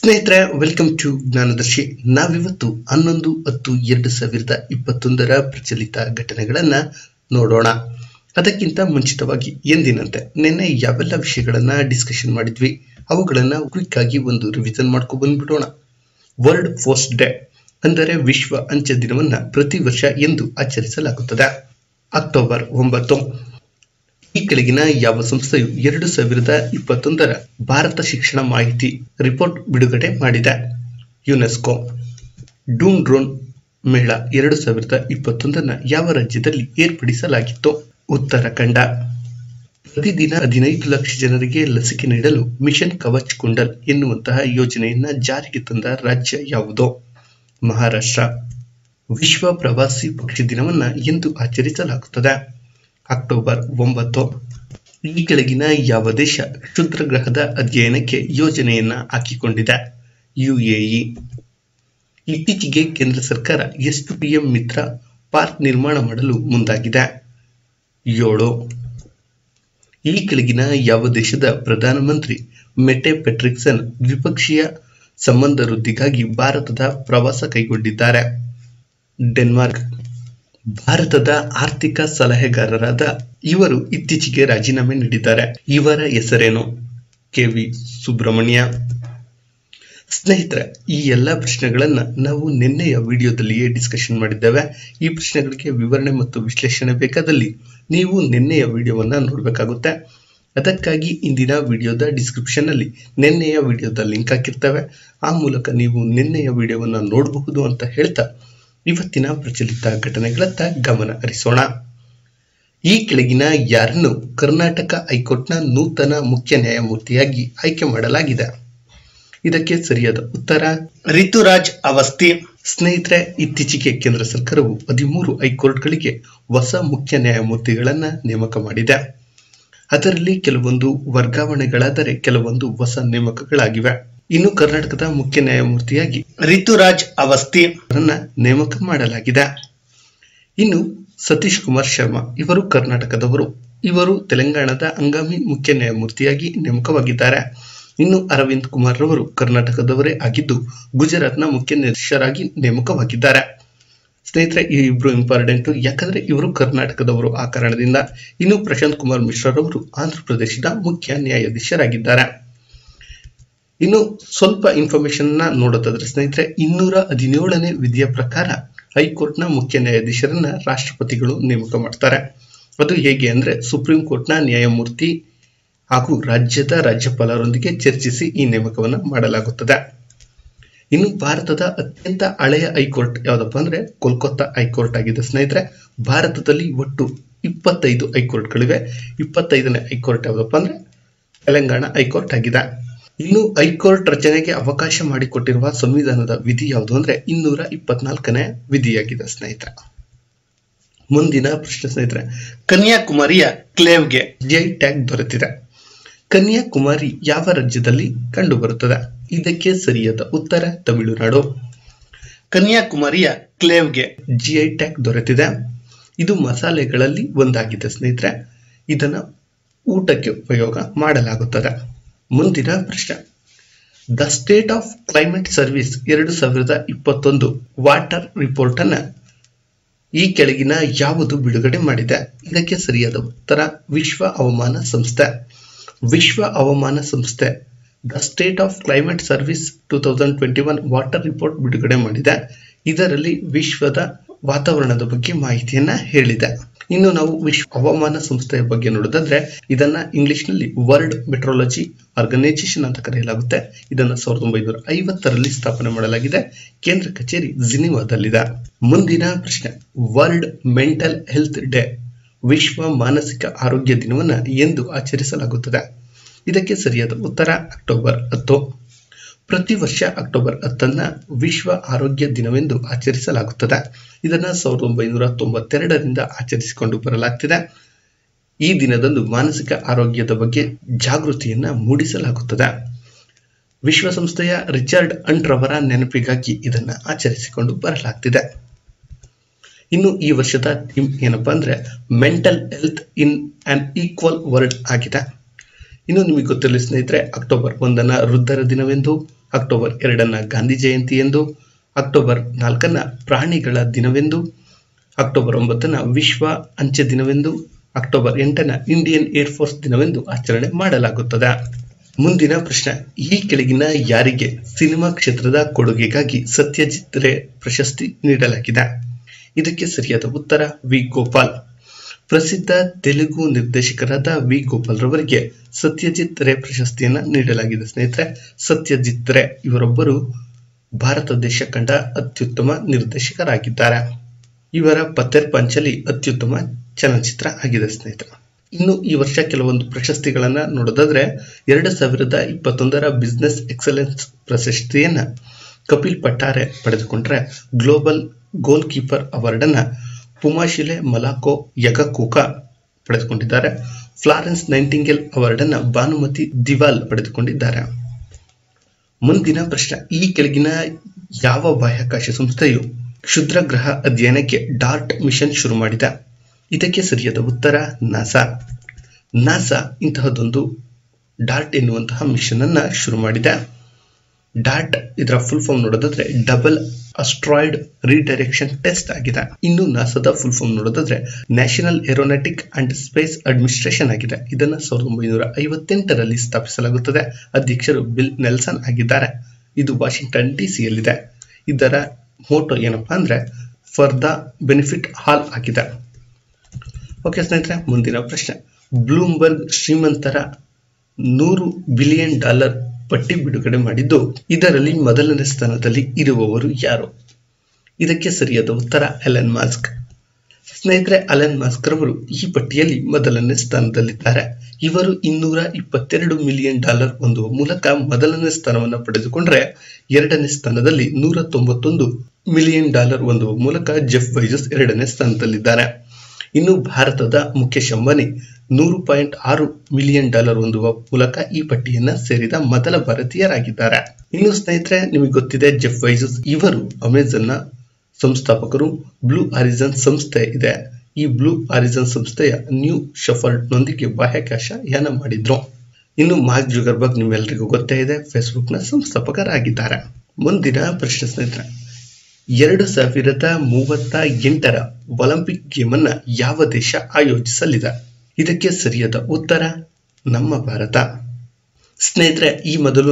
ಸ್ನೇಹಿತರೆ welcome to ಜ್ಞಾನದರ್ಶಿ ನಾವಿವತ್ತು ಹನ್ನೊಂದು ಹತ್ತು ಎರಡು ಸಾವಿರದ ಇಪ್ಪತ್ತೊಂದರ ಪ್ರಚಲಿತ ಘಟನೆಗಳನ್ನ ನೋಡೋಣ ಅದಕ್ಕಿಂತ ಮುಂಚಿತವಾಗಿ ಎಂದಿನಂತೆ ನಿನ್ನೆ ಯಾವೆಲ್ಲ ವಿಷಯಗಳನ್ನ ಡಿಸ್ಕಷನ್ ಮಾಡಿದ್ವಿ ಅವುಗಳನ್ನ ಕ್ವಿಕ್ ಆಗಿ ಒಂದು ರಿವಿಷನ್ ಮಾಡ್ಕೊ ಬಂದ್ಬಿಡೋಣ ವರ್ಲ್ಡ್ ಪೋಸ್ಟ್ ಡೇ ಅಂದರೆ ವಿಶ್ವ ಅಂಚೆ ದಿನವನ್ನ ಪ್ರತಿ ವರ್ಷ ಎಂದು ಆಚರಿಸಲಾಗುತ್ತದೆ ಅಕ್ಟೋಬರ್ ಒಂಬತ್ತು ಈ ಕೆಳಗಿನ ಯಾವ ಸಂಸ್ಥೆಯು ಎರಡು ಸಾವಿರದ ಇಪ್ಪತ್ತೊಂದರ ಭಾರತ ಶಿಕ್ಷಣ ಮಾಹಿತಿ ರಿಪೋರ್ಟ್ ಬಿಡುಗಡೆ ಮಾಡಿದೆ ಯುನೆಸ್ಕೋ ಡೂಮ್ ಡ್ರೋನ್ ಮೇಳ ಎರಡು ಸಾವಿರದ ಇಪ್ಪತ್ತೊಂದನ್ನ ಯಾವ ರಾಜ್ಯದಲ್ಲಿ ಏರ್ಪಡಿಸಲಾಗಿತ್ತು ಉತ್ತರಾಖಂಡ ಪ್ರತಿದಿನ ಹದಿನೈದು ಲಕ್ಷ ಜನರಿಗೆ ಲಸಿಕೆ ನೀಡಲು ಮಿಷನ್ ಕವಚ್ ಕುಂಡಲ್ ಎನ್ನುವಂತಹ ಯೋಜನೆಯನ್ನ ಜಾರಿಗೆ ತಂದ ರಾಜ್ಯ ಯಾವುದು ಮಹಾರಾಷ್ಟ್ರ ವಿಶ್ವ ಪ್ರವಾಸಿ ಪಕ್ಷಿ ದಿನವನ್ನ ಎಂದು ಆಚರಿಸಲಾಗುತ್ತದೆ ಅಕ್ಟೋಬರ್ ಒಂಬತ್ತು ಈ ಕೆಳಗಿನ ಯಾವ ದೇಶ ಕ್ಷುದ್ರ ಗ್ರಹದ ಅಧ್ಯಯನಕ್ಕೆ ಯೋಜನೆಯನ್ನ ಹಾಕಿಕೊಂಡಿದೆ ಯುಎಇ ಇತ್ತೀಚೆಗೆ ಕೇಂದ್ರ ಸರ್ಕಾರ ಎಷ್ಟು ಪಿಎಂ ಮಿತ್ರ ಪಾರ್ಕ್ ನಿರ್ಮಾಣ ಮಾಡಲು ಮುಂದಾಗಿದೆ ಏಳು ಈ ಕೆಳಗಿನ ಯಾವ ದೇಶದ ಪ್ರಧಾನಮಂತ್ರಿ ಮೆಟೆ ಪೆಟ್ರಿಕ್ಸನ್ ದ್ವಿಪಕ್ಷೀಯ ಸಂಬಂಧ ವೃದ್ಧಿಗಾಗಿ ಭಾರತದ ಪ್ರವಾಸ ಕೈಗೊಂಡಿದ್ದಾರೆ ಡೆನ್ಮಾರ್ಕ್ ಭಾರತದ ಆರ್ಥಿಕ ಸಲಹೆಗಾರರಾದ ಇವರು ಇತ್ತೀಚೆಗೆ ರಾಜೀನಾಮೆ ನೀಡಿದ್ದಾರೆ ಇವರ ಹೆಸರೇನು ಕೆವಿ ಸುಬ್ರಹ್ಮಣ್ಯ ಸ್ನೇಹಿತರೆ ಈ ಎಲ್ಲ ಪ್ರಶ್ನೆಗಳನ್ನ ನಾವು ನಿನ್ನೆಯ ವಿಡಿಯೋದಲ್ಲಿಯೇ ಡಿಸ್ಕಷನ್ ಮಾಡಿದ್ದೇವೆ ಈ ಪ್ರಶ್ನೆಗಳಿಗೆ ವಿವರಣೆ ಮತ್ತು ವಿಶ್ಲೇಷಣೆ ಬೇಕಾದಲ್ಲಿ ನೀವು ನಿನ್ನೆಯ ವಿಡಿಯೋವನ್ನ ನೋಡಬೇಕಾಗುತ್ತೆ ಅದಕ್ಕಾಗಿ ಇಂದಿನ ವಿಡಿಯೋದ ಡಿಸ್ಕ್ರಿಪ್ಷನ್ ಅಲ್ಲಿ ನಿನ್ನೆಯ ವಿಡಿಯೋದ ಲಿಂಕ್ ಹಾಕಿರ್ತೇವೆ ಆ ಮೂಲಕ ನೀವು ನಿನ್ನೆಯ ವಿಡಿಯೋವನ್ನ ನೋಡಬಹುದು ಅಂತ ಹೇಳ್ತಾ ಇವತ್ತಿನ ಪ್ರಚಲಿತ ಘಟನೆಗಳತ್ತ ಗಮನ ಹರಿಸೋಣ ಈ ಕೆಳಗಿನ ಯಾರನ್ನು ಕರ್ನಾಟಕ ಹೈಕೋರ್ಟ್ನ ನೂತನ ಮುಖ್ಯ ನ್ಯಾಯಮೂರ್ತಿಯಾಗಿ ಆಯ್ಕೆ ಮಾಡಲಾಗಿದೆ ಇದಕ್ಕೆ ಸರಿಯಾದ ಉತ್ತರ ರಿತುರಾಜ್ ಅವಸ್ಥಿ ಸ್ನೇಹಿತರೆ ಇತ್ತೀಚೆಗೆ ಕೇಂದ್ರ ಸರ್ಕಾರವು ಹದಿಮೂರು ಹೈಕೋರ್ಟ್ಗಳಿಗೆ ಹೊಸ ಮುಖ್ಯ ನ್ಯಾಯಮೂರ್ತಿಗಳನ್ನ ನೇಮಕ ಮಾಡಿದೆ ಅದರಲ್ಲಿ ಕೆಲವೊಂದು ವರ್ಗಾವಣೆಗಳಾದರೆ ಕೆಲವೊಂದು ಹೊಸ ನೇಮಕಗಳಾಗಿವೆ ಇನ್ನು ಕರ್ನಾಟಕದ ಮುಖ್ಯ ನ್ಯಾಯಮೂರ್ತಿಯಾಗಿ ರಿತುರಾಜ್ ಅವಸ್ಥಿ ಅವರನ್ನ ನೇಮಕ ಮಾಡಲಾಗಿದೆ ಇನ್ನು ಸತೀಶ್ ಕುಮಾರ್ ಶರ್ಮಾ ಇವರು ಕರ್ನಾಟಕದವರು ಇವರು ತೆಲಂಗಾಣದ ಹಂಗಾಮಿ ಮುಖ್ಯ ನ್ಯಾಯಮೂರ್ತಿಯಾಗಿ ನೇಮಕವಾಗಿದ್ದಾರೆ ಇನ್ನು ಅರವಿಂದ್ ಕುಮಾರ್ ರವರು ಕರ್ನಾಟಕದವರೇ ಆಗಿದ್ದು ಗುಜರಾತ್ನ ಮುಖ್ಯ ನ್ಯಾಯಾಧೀಶರಾಗಿ ನೇಮಕವಾಗಿದ್ದಾರೆ ಸ್ನೇಹಿತರೆ ಈ ಇಬ್ರು ಇಂಪಾರ್ಟೆಂಟ್ ಯಾಕಂದ್ರೆ ಇವರು ಕರ್ನಾಟಕದವರು ಆ ಕಾರಣದಿಂದ ಇನ್ನು ಪ್ರಶಾಂತ್ ಕುಮಾರ್ ಮಿಶ್ರಾ ರವರು ಆಂಧ್ರ ಪ್ರದೇಶದ ಮುಖ್ಯ ನ್ಯಾಯಾಧೀಶರಾಗಿದ್ದಾರೆ ಇನ್ನು ಸ್ವಲ್ಪ ಇನ್ಫಾರ್ಮೇಶನ್ ನ ನೋಡೋದಾದ್ರೆ ಸ್ನೇಹಿತರೆ ಇನ್ನೂರ ಹದಿನೇಳನೇ ವಿಧಿಯ ಪ್ರಕಾರ ಹೈಕೋರ್ಟ್ನ ಮುಖ್ಯ ನ್ಯಾಯಾಧೀಶರನ್ನ ರಾಷ್ಟ್ರಪತಿಗಳು ನೇಮಕ ಮಾಡ್ತಾರೆ ಅದು ಹೇಗೆ ಅಂದ್ರೆ ಸುಪ್ರೀಂ ಕೋರ್ಟ್ನ ನ್ಯಾಯಮೂರ್ತಿ ಹಾಗೂ ರಾಜ್ಯದ ರಾಜ್ಯಪಾಲರೊಂದಿಗೆ ಚರ್ಚಿಸಿ ಈ ನೇಮಕವನ್ನು ಮಾಡಲಾಗುತ್ತದೆ ಇನ್ನು ಭಾರತದ ಅತ್ಯಂತ ಹಳೆಯ ಹೈಕೋರ್ಟ್ ಯಾವ್ದಪ್ಪ ಅಂದ್ರೆ ಕೋಲ್ಕತ್ತಾ ಹೈಕೋರ್ಟ್ ಆಗಿದೆ ಸ್ನೇಹಿತರೆ ಭಾರತದಲ್ಲಿ ಒಟ್ಟು ಇಪ್ಪತ್ತೈದು ಹೈಕೋರ್ಟ್ಗಳಿವೆ ಇಪ್ಪತ್ತೈದನೇ ಹೈಕೋರ್ಟ್ ಯಾವ್ದಪ್ಪ ಅಂದ್ರೆ ತೆಲಂಗಾಣ ಹೈಕೋರ್ಟ್ ಆಗಿದೆ ಇನ್ನು ಹೈಕೋರ್ಟ್ ರಚನೆಗೆ ಅವಕಾಶ ಮಾಡಿಕೊಟ್ಟಿರುವ ಸಂವಿಧಾನದ ವಿಧಿ ಯಾವುದು ಅಂದ್ರೆ ಇನ್ನೂರ ಇಪ್ಪತ್ನಾಲ್ಕನೇ ವಿಧಿಯಾಗಿದೆ ಸ್ನೇಹಿತರೆ ಮುಂದಿನ ಪ್ರಶ್ನೆ ಸ್ನೇಹಿತರೆ ಕನ್ಯಾಕುಮಾರಿಯ ಕ್ಲೇವ್ಗೆ ಜೈ ಟ್ಯಾಗ್ ದೊರೆತಿದೆ ಕನ್ಯಾಕುಮಾರಿ ಯಾವ ರಾಜ್ಯದಲ್ಲಿ ಕಂಡುಬರುತ್ತದೆ ಇದಕ್ಕೆ ಸರಿಯಾದ ಉತ್ತರ ತಮಿಳುನಾಡು ಕನ್ಯಾಕುಮಾರಿಯ ಕ್ಲೇವ್ಗೆ ಜಿಐ ಟ್ಯಾಗ್ ದೊರೆತಿದೆ ಇದು ಮಸಾಲೆಗಳಲ್ಲಿ ಒಂದಾಗಿದೆ ಸ್ನೇಹಿತರೆ ಇದನ್ನ ಊಟಕ್ಕೆ ಉಪಯೋಗ ಮಾಡಲಾಗುತ್ತದೆ ಮುಂದಿನ ಪ್ರಶ್ನೆ the state of climate service ಎರಡು ಸಾವಿರದ ಇಪ್ಪತ್ತೊಂದು ವಾಟರ್ ರಿಪೋರ್ಟ್ ಅನ್ನ ಈ ಕೆಳಗಿನ ಯಾವುದು ಬಿಡುಗಡೆ ಮಾಡಿದೆ ಇದಕ್ಕೆ ಸರಿಯಾದ ಉತ್ತರ ವಿಶ್ವ ಹವಾಮಾನ ಸಂಸ್ಥೆ ವಿಶ್ವ ಹವಾಮಾನ ಸಂಸ್ಥೆ the state of climate service two thousand twenty one water report ಬಿಡುಗಡೆ ಮಾಡಿದೆ ಇದರಲ್ಲಿ ವಿಶ್ವದ ವಾತಾವರಣದ ಬಗ್ಗೆ ಮಾಹಿತಿಯನ್ನ ಹೇಳಿದೆ ಇನ್ನು ನಾವು ವಿಶ್ವ ಹವಾಮಾನ ಸಂಸ್ಥೆಯ ಬಗ್ಗೆ ನೋಡೋದಾದ್ರೆ ಇದನ್ನ ಇಂಗ್ಲಿಷ್ ನಲ್ಲಿ ವರ್ಲ್ಡ್ ಮೆಟ್ರೋಲಜಿ ಆರ್ಗನೈಸೇಷನ್ ಅಂತ ಕರೆಯಲಾಗುತ್ತೆ ಇದನ್ನ ಸಾವಿರದ ಒಂಬೈನೂರ ಐವತ್ತರಲ್ಲಿ ಸ್ಥಾಪನೆ ಮಾಡಲಾಗಿದೆ ಕೇಂದ್ರ ಕಚೇರಿ ಜಿನಿವಾದಲ್ಲಿದೆ ಮುಂದಿನ ಪ್ರಶ್ನೆ ವರ್ಲ್ಡ್ ಮೆಂಟಲ್ ಹೆಲ್ತ್ ಡೇ ವಿಶ್ವ ಮಾನಸಿಕ ಆರೋಗ್ಯ ದಿನವನ್ನ ಎಂದು ಆಚರಿಸಲಾಗುತ್ತದೆ ಇದಕ್ಕೆ ಸರಿಯಾದ ಉತ್ತರ ಅಕ್ಟೋಬರ್ ಹತ್ತು ಪ್ರತಿ ವರ್ಷ ಅಕ್ಟೋಬರ್ ಹತ್ತನ್ನ ವಿಶ್ವ ಆರೋಗ್ಯ ದಿನವೆಂದು ಆಚರಿಸಲಾಗುತ್ತದೆ ಇದನ್ನ ಸಾವಿರದ ಒಂಬೈನೂರ ತೊಂಬತ್ತೆರಡರಿಂದ ಆಚರಿಸಿಕೊಂಡು ಬರಲಾಗ್ತಿದೆ ಈ ದಿನದಂದು ಮಾನಸಿಕ ಆರೋಗ್ಯದ ಬಗ್ಗೆ ಜಾಗೃತಿಯನ್ನ ಮೂಡಿಸಲಾಗುತ್ತದೆ ವಿಶ್ವಸಂಸ್ಥೆಯ ರಿಚರ್ಡ್ ಅಂಟ್ ರವರ ನೆನಪಿಗಾಗಿ ಇದನ್ನ ಆಚರಿಸಿಕೊಂಡು ಬರಲಾಗ್ತಿದೆ ಇನ್ನು ಈ ವರ್ಷದ ಥೀಮ್ ಏನಪ್ಪಾ ಅಂದ್ರೆ mental health in unequal world ಆಗಿದೆ ಇನ್ನು ನಿಮಗೆ ಗೊತ್ತಿರಲಿ ಸ್ನೇಹಿತರೆ ಅಕ್ಟೋಬರ್ ಒಂದನ್ನ ವೃದ್ಧರ ದಿನವೆಂದು ಅಕ್ಟೋಬರ್ ಎರಡನ್ನ ಗಾಂಧಿ ಜಯಂತಿ ಎಂದು ಅಕ್ಟೋಬರ್ ನಾಲ್ಕನ್ನ ಪ್ರಾಣಿಗಳ ದಿನವೆಂದು ಅಕ್ಟೋಬರ್ ಒಂಬತ್ತನ ವಿಶ್ವ ಅಂಚೆ ದಿನವೆಂದು ಅಕ್ಟೋಬರ್ ಎಂಟನ ಇಂಡಿಯನ್ ಏರ್ ಫೋರ್ಸ್ ದಿನವೆಂದು ಆಚರಣೆ ಮಾಡಲಾಗುತ್ತದೆ ಮುಂದಿನ ಪ್ರಶ್ನೆ ಈ ಕೆಳಗಿನ ಯಾರಿಗೆ ಸಿನಿಮಾ ಕ್ಷೇತ್ರದ ಕೊಡುಗೆಗಾಗಿ ಸತ್ಯಜಿತ್ ರೇ ಪ್ರಶಸ್ತಿ ನೀಡಲಾಗಿದೆ ಇದಕ್ಕೆ ಸರಿಯಾದ ಉತ್ತರ ವಿ ಗೋಪಾಲ್ ಪ್ರಸಿದ್ಧ ತೆಲುಗು ನಿರ್ದೇಶಕರಾದ ವಿ ಗೋಪಾಲ್ ರವರಿಗೆ ಸತ್ಯಜಿತ್ ರೇ ಪ್ರಶಸ್ತಿಯನ್ನ ನೀಡಲಾಗಿದೆ ಸ್ನೇಹಿತರೆ ಸತ್ಯಜಿತ್ ರೇ ಇವರೊಬ್ಬರು ಭಾರತ ದೇಶ ಕಂಡ ಅತ್ಯುತ್ತಮ ನಿರ್ದೇಶಕರಾಗಿದ್ದಾರೆ ಇವರ ಪತ್ತೆರ್ ಪಂಚಲಿ ಅತ್ಯುತ್ತಮ ಚಲನಚಿತ್ರ ಆಗಿದೆ ಸ್ನೇಹಿತರೆ ಇನ್ನು ಈ ವರ್ಷ ಕೆಲವೊಂದು ಪ್ರಶಸ್ತಿಗಳನ್ನ ನೋಡೋದಾದ್ರೆ ಎರಡು ಸಾವಿರದ ಇಪ್ಪತ್ತೊಂದರ ಬಿಸ್ನೆಸ್ ಎಕ್ಸಲೆನ್ಸ್ ಪ್ರಶಸ್ತಿಯನ್ನ ಕಪಿಲ್ ಪಟ್ಟಾರೆ ಪಡೆದುಕೊಂಡ್ರೆ ಗ್ಲೋಬಲ್ ಗೋಲ್ ಕೀಪರ್ ಅವಾರ್ಡ್ ಅನ್ನ ಪುಮಾಶಿಲೆ ಮಲಾಕೋ ಯಗಕೂಕ ಪಡೆದುಕೊಂಡಿದ್ದಾರೆ ಫ್ಲಾರೆನ್ಸ್ ನೈಂಟಿಂಗೆಲ್ ಅವಾರ್ಡ್ ಅನ್ನ ಭಾನುಮತಿ ದಿವಾಲ್ ಪಡೆದುಕೊಂಡಿದ್ದಾರೆ ಮುಂದಿನ ಪ್ರಶ್ನೆ ಈ ಕೆಳಗಿನ ಯಾವ ಬಾಹ್ಯಾಕಾಶ ಸಂಸ್ಥೆಯು ಕ್ಷುದ್ರ ಗ್ರಹ ಅಧ್ಯಯನಕ್ಕೆ ಡಾರ್ಟ್ ಮಿಷನ್ ಶುರು ಮಾಡಿದೆ ಇದಕ್ಕೆ ಸರಿಯಾದ ಉತ್ತರ ನಾಸಾ ನಾಸಾ ಇಂತಹದೊಂದು ಡಾರ್ಟ್ ಎನ್ನುವಂತಹ ಮಿಷನ್ ಅನ್ನ ಶುರು ಮಾಡಿದೆ ಡಾಟ್ ಇದರ ಫುಲ್ ಫಾರ್ಮ್ ನೋಡೋದಾದ್ರೆ ಡಬಲ್ ಅಸ್ಟ್ರಾಯ್ಡ್ ರೀಡೈರೆಕ್ಷನ್ ಟೆಸ್ಟ್ ಆಗಿದೆ ಇನ್ನು ನಾಸಾದ ಫುಲ್ ಫಾರ್ಮ್ ನೋಡೋದಾದ್ರೆ national aeronautic and space administration ಆಗಿದೆ ಇದನ್ನ ಸಾವಿರದ ಒಂಬೈನೂರ ಐವತ್ತೆಂಟರಲ್ಲಿ ಸ್ಥಾಪಿಸಲಾಗುತ್ತದೆ ಅಧ್ಯಕ್ಷರು ಬಿಲ್ ನೆಲ್ಸನ್ ಆಗಿದ್ದಾರೆ ಇದು ವಾಷಿಂಗ್ಟನ್ ಡಿಸಿಯಲ್ಲಿದೆ ಇದರ ಮೋಟೋ ಏನಪ್ಪಾ ಅಂದ್ರೆ ಫಾರ್ ದ ಬೆನಿಫಿಟ್ ಹಾಲ್ ಆಗಿದೆ ಓಕೆ ಸ್ನೇಹಿತರೆ ಮುಂದಿನ ಪ್ರಶ್ನೆ ಬ್ಲೂಮ್ಬರ್ಗ್ ಶ್ರೀಮಂತರ ನೂರು ಬಿಲಿಯನ್ ಡಾಲರ್ ಪಟ್ಟಿ ಬಿಡುಗಡೆ ಮಾಡಿದ್ದು ಇದರಲ್ಲಿ ಮೊದಲನೇ ಸ್ಥಾನದಲ್ಲಿ ಇರುವವರು ಯಾರು ಇದಕ್ಕೆ ಸರಿಯಾದ ಉತ್ತರ ಅಲೆನ್ ಮಾಸ್ಕ್ ಸ್ನೇಹಿತರೆ ಅಲೆನ್ ಮಾಸ್ಕ್ ರವರು ಈ ಪಟ್ಟಿಯಲ್ಲಿ ಮೊದಲನೇ ಸ್ಥಾನದಲ್ಲಿದ್ದಾರೆ ಇವರು ಇನ್ನೂರ ಇಪ್ಪತ್ತೆರಡು ಮಿಲಿಯನ್ ಡಾಲರ್ ಹೊಂದುವ ಮೂಲಕ ಮೊದಲನೇ ಸ್ಥಾನವನ್ನು ಪಡೆದುಕೊಂಡ್ರೆ ಎರಡನೇ ಸ್ಥಾನದಲ್ಲಿ ನೂರ ತೊಂಬತ್ತೊಂದು ಮಿಲಿಯನ್ ಡಾಲರ್ ಹೊಂದುವ ಮೂಲಕ ಜೆಫ್ ವೈಜಸ್ ಎರಡನೇ ಸ್ಥಾನದಲ್ಲಿದ್ದಾರೆ ಇನ್ನು ಭಾರತದ ಮುಖೇಶ್ ಅಂಬಾನಿ ನೂರು ಪಾಯಿಂಟ್ ಆರು ಮಿಲಿಯನ್ ಡಾಲರ್ ಹೊಂದುವ ಮೂಲಕ ಈ ಪಟ್ಟಿಯನ್ನ ಸೇರಿದ ಮೊದಲ ಭಾರತೀಯರಾಗಿದ್ದಾರೆ ಇನ್ನು ಸ್ನೇಹಿತರೆ ನಿಮಗೆ ಗೊತ್ತಿದೆ ಜೆಫ್ ವೈಜಸ್ ಇವರು ಅಮೆಜಾನ್ ನ ಸಂಸ್ಥಾಪಕರು ಬ್ಲೂ ಆರಿಜನ್ ಸಂಸ್ಥೆ ಇದೆ ಈ ಬ್ಲೂ ಆರಿಜನ್ ಸಂಸ್ಥೆಯ ನ್ಯೂ ಶಫರ್ಡ್ ನೊಂದಿಗೆ ಬಾಹ್ಯಾಕಾಶ ಯಾನ ಮಾಡಿದ್ರು ಇನ್ನು ಮಾರ್ಕ್ ಜುಗರ್ಬರ್ಗ್ ನಿಮ್ಮೆಲ್ಲರಿಗೂ ಗೊತ್ತೇ ಇದೆ ಫೇಸ್ಬುಕ್ ನ ಸಂಸ್ಥಾಪಕರಾಗಿದ್ದಾರೆ ಮುಂದಿನ ಪ್ರಶ್ನೆ ಸ್ನೇಹಿತರೆ ಎರಡು ಸಾವಿರದ ಮೂವತ್ತ ಎಂಟರ ಒಲಿಂಪಿಕ್ ಗೇಮ್ ಅನ್ನ ಯಾವ ದೇಶ ಆಯೋಜಿಸಲಿದೆ ಇದಕ್ಕೆ ಸರಿಯಾದ ಉತ್ತರ ನಮ್ಮ ಭಾರತ ಸ್ನೇಹಿತರೆ ಈ ಮೊದಲು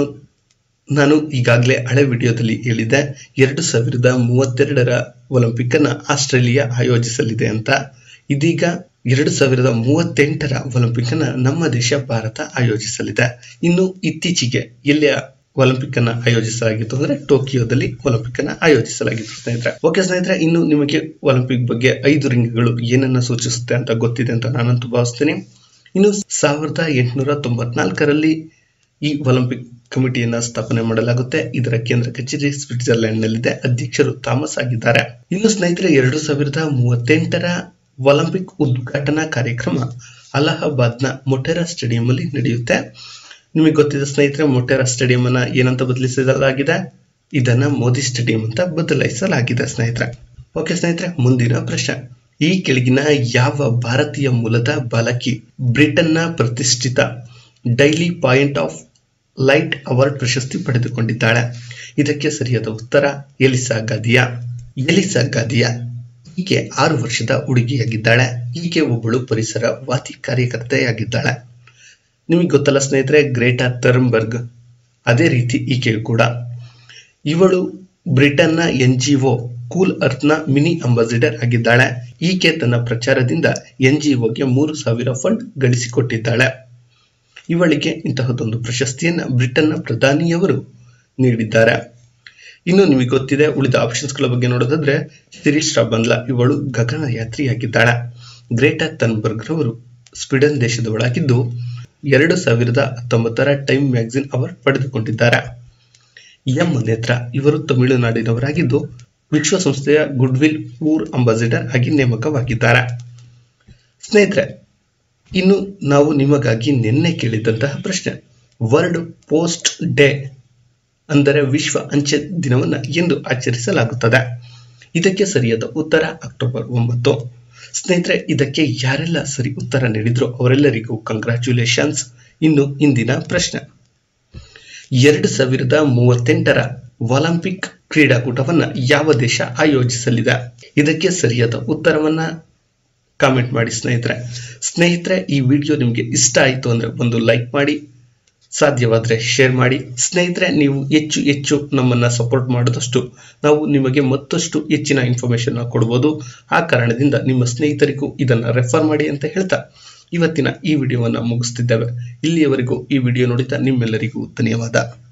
ನಾನು ಈಗಾಗಲೇ ಹಳೆ ವಿಡಿಯೋದಲ್ಲಿ ಹೇಳಿದ್ದೆ ಎರಡು ಸಾವಿರದ ಮೂವತ್ತೆರಡರ ಒಲಿಂಪಿಕ್ ಅನ್ನ ಆಸ್ಟ್ರೇಲಿಯಾ ಆಯೋಜಿಸಲಿದೆ ಅಂತ ಇದೀಗ ಎರಡು ಸಾವಿರದ ಮೂವತ್ತೆಂಟರ ಒಲಿಂಪಿಕ್ ಅನ್ನ ನಮ್ಮ ದೇಶ ಭಾರತ ಆಯೋಜಿಸಲಿದೆ ಇನ್ನು ಇತ್ತೀಚೆಗೆ ಎಲ್ಲಿಯ ಒಲಿಂಪಿಕ್ ಅನ್ನ ಆಯೋಜಿಸಲಾಗಿತ್ತು ಅಂದ್ರೆ ಟೋಕಿಯೋದಲ್ಲಿ ಒಲಿಂಪಿಕ್ ಅನ್ನ ಆಯೋಜಿಸಲಾಗಿತ್ತು ಸ್ನೇಹಿತರೆ ಓಕೆ ಸ್ನೇಹಿತರೆ ಇನ್ನು ನಿಮಗೆ ಒಲಿಂಪಿಕ್ ಬಗ್ಗೆ ಐದು ರಿಂಗ್ಗಳು ಏನನ್ನ ಸೂಚಿಸುತ್ತೆ ಅಂತ ಗೊತ್ತಿದೆ ಅಂತ ನಾನಂತೂ ಭಾವಿಸ್ತೀನಿ ಇನ್ನು ಸಾವಿರದ ಎಂಟುನೂರ ತೊಂಬತ್ನಾಲ್ಕರಲ್ಲಿ ಈ ಒಲಿಂಪಿಕ್ ಕಮಿಟಿಯನ್ನ ಸ್ಥಾಪನೆ ಮಾಡಲಾಗುತ್ತೆ ಇದರ ಕೇಂದ್ರ ಕಚೇರಿ ಸ್ವಿಟ್ಜರ್ಲೆಂಡ್ ನಲ್ಲಿದೆ ಅಧ್ಯಕ್ಷರು ಥಾಮಸ್ ಆಗಿದ್ದಾರೆ ಇನ್ನು ಸ್ನೇಹಿತರೆ ಎರಡು ಸಾವಿರದ ಮೂವತ್ತೆಂಟರ ಒಲಿಂಪಿಕ್ ಉದ್ಘಾಟನಾ ಕಾರ್ಯಕ್ರಮ ಅಲಹಾಬಾದ್ನ ಮೊಟೆರಾ ಸ್ಟೇಡಿಯಂ ಅಲ್ಲಿ ನಡೆಯುತ್ತೆ ನಿಮಗೆ ಗೊತ್ತಿದೆ ಸ್ನೇಹಿತರೆ ಮೊಟೆರಾ ಸ್ಟೇಡಿಯಂ ಅನ್ನ ಏನಂತ ಬದಲಿಸಲಾಗಿದೆ ಇದನ್ನ ಮೋದಿ ಸ್ಟೇಡಿಯಂ ಅಂತ ಬದಲಾಯಿಸಲಾಗಿದೆ ಸ್ನೇಹಿತರೆ ಓಕೆ ಸ್ನೇಹಿತರೆ ಮುಂದಿನ ಪ್ರಶ್ನೆ ಈ ಕೆಳಗಿನ ಯಾವ ಭಾರತೀಯ ಮೂಲದ ಬಾಲಕಿ ಬ್ರಿಟನ್ನ ಪ್ರತಿಷ್ಠಿತ Daily Point of Light award ಪ್ರಶಸ್ತಿ ಪಡೆದುಕೊಂಡಿದ್ದಾಳೆ ಇದಕ್ಕೆ ಸರಿಯಾದ ಉತ್ತರ ಎಲಿಸಾ ಗಾದಿಯಾ ಎಲಿಸಾ ಗಾದಿಯಾ ಈಕೆ ಆರು ವರ್ಷದ ಹುಡುಗಿಯಾಗಿದ್ದಾಳೆ ಈಕೆ ಒಬ್ಬಳು ಪರಿಸರ ವಾತಿ ಕಾರ್ಯಕರ್ತೆಯಾಗಿದ್ದಾಳೆ ನಿಮಗೆ ಗೊತ್ತಲ್ಲ ಸ್ನೇಹಿತರೆ ಗ್ರೇಟಾ ಥರ್ನ್ಬರ್ಗ್ ಅದೇ ರೀತಿ ಈಕೆಯು ಕೂಡ ಇವಳು ಬ್ರಿಟನ್ನ ಎನ್ ಜಿ ಒ ಕೂಲ್ ಅರ್ತ್ನ ಮಿನಿ ಅಂಬಾಸಿಡರ್ ಆಗಿದ್ದಾಳೆ ಈಕೆ ತನ್ನ ಪ್ರಚಾರದಿಂದ ಎನ್ ಜಿ ಒಗೆ ಮೂರು ಸಾವಿರ ಫಂಡ್ ಗಳಿಸಿಕೊಟ್ಟಿದ್ದಾಳೆ ಇವಳಿಗೆ ಇಂತಹದೊಂದು ಪ್ರಶಸ್ತಿಯನ್ನ ಬ್ರಿಟನ್ನ ಪ್ರಧಾನಿಯವರು ನೀಡಿದ್ದಾರೆ ಇನ್ನು ನಿಮಗೆ ಗೊತ್ತಿದೆ ಉಳಿದ ಆಪ್ಷನ್ಸ್ಗಳ ಬಗ್ಗೆ ನೋಡೋದಾದ್ರೆ ಸಿರಿಶ್ ಬಂದ್ಲಾ ಇವಳು ಗಗನಯಾತ್ರಿಯಾಗಿದ್ದಾಳೆ ಗ್ರೇಟಾ ತನ್ಬರ್ಗ್ ರವರು ಸ್ವೀಡನ್ ದೇಶದವಳಾಗಿದ್ದು ಎರಡು ಸಾವಿರದ ಹತ್ತೊಂಬತ್ತರ ಟೈಮ್ ಮ್ಯಾಗಝಿನ್ ಅವಾರ್ಡ್ ಪಡೆದುಕೊಂಡಿದ್ದಾರೆ ಎಂ ನೇತ್ರ ಇವರು ತಮಿಳುನಾಡಿನವರಾಗಿದ್ದು ವಿಶ್ವಸಂಸ್ಥೆಯ ಗುಡ್ವಿಲ್ ಪೂರ್ ಅಂಬಾಸಿಡರ್ ಆಗಿ ನೇಮಕವಾಗಿದ್ದಾರೆ ಸ್ನೇಹಿತರೆ ಇನ್ನು ನಾವು ನಿಮಗಾಗಿ ನಿನ್ನೆ ಕೇಳಿದಂತಹ ಪ್ರಶ್ನೆ ವರ್ಲ್ಡ್ ಪೋಸ್ಟ್ ಡೇ ಅಂದರೆ ವಿಶ್ವ ಅಂಚೆ ದಿನವನ್ನ ಎಂದು ಆಚರಿಸಲಾಗುತ್ತದೆ ಇದಕ್ಕೆ ಸರಿಯಾದ ಉತ್ತರ ಅಕ್ಟೋಬರ್ ಒಂಬತ್ತು ಸ್ನೇಹಿತರೆ ಇದಕ್ಕೆ ಯಾರೆಲ್ಲ ಸರಿ ಉತ್ತರ ನೀಡಿದ್ರು ಅವರೆಲ್ಲರಿಗೂ ಕಂಗ್ರ್ಯಾಚುಲೇಷನ್ಸ್ ಇನ್ನು ಇಂದಿನ ಪ್ರಶ್ನೆ ಎರಡು ಸಾವಿರದ ಮೂವತ್ತೆಂಟರ ಒಲಿಂಪಿಕ್ ಕ್ರೀಡಾಕೂಟವನ್ನ ಯಾವ ದೇಶ ಆಯೋಜಿಸಲಿದೆ ಇದಕ್ಕೆ ಸರಿಯಾದ ಉತ್ತರವನ್ನ ಕಾಮೆಂಟ್ ಮಾಡಿ ಸ್ನೇಹಿತರೆ ಸ್ನೇಹಿತರೆ ಈ ವಿಡಿಯೋ ನಿಮಗೆ ಇಷ್ಟ ಆಯಿತು ಅಂದ್ರೆ ಒಂದು ಲೈಕ್ ಮಾಡಿ ಸಾಧ್ಯವಾದರೆ ಶೇರ್ ಮಾಡಿ ಸ್ನೇಹಿತರೆ ನೀವು ಹೆಚ್ಚು ಹೆಚ್ಚು ನಮ್ಮನ್ನ ಸಪೋರ್ಟ್ ಮಾಡಿದಷ್ಟು ನಾವು ನಿಮಗೆ ಮತ್ತಷ್ಟು ಹೆಚ್ಚಿನ ಇನ್ಫಾರ್ಮೇಶನ್ ಕೊಡ್ಬೋದು ಆ ಕಾರಣದಿಂದ ನಿಮ್ಮ ಸ್ನೇಹಿತರಿಗೂ ಇದನ್ನ ರೆಫರ್ ಮಾಡಿ ಅಂತ ಹೇಳ್ತಾ ಇವತ್ತಿನ ಈ ವಿಡಿಯೋವನ್ನ ಮುಗಿಸ್ತಿದ್ದೇವೆ ಇಲ್ಲಿಯವರೆಗೂ ಈ ವಿಡಿಯೋ ನೋಡಿದ ನಿಮ್ಮೆಲ್ಲರಿಗೂ ಧನ್ಯವಾದ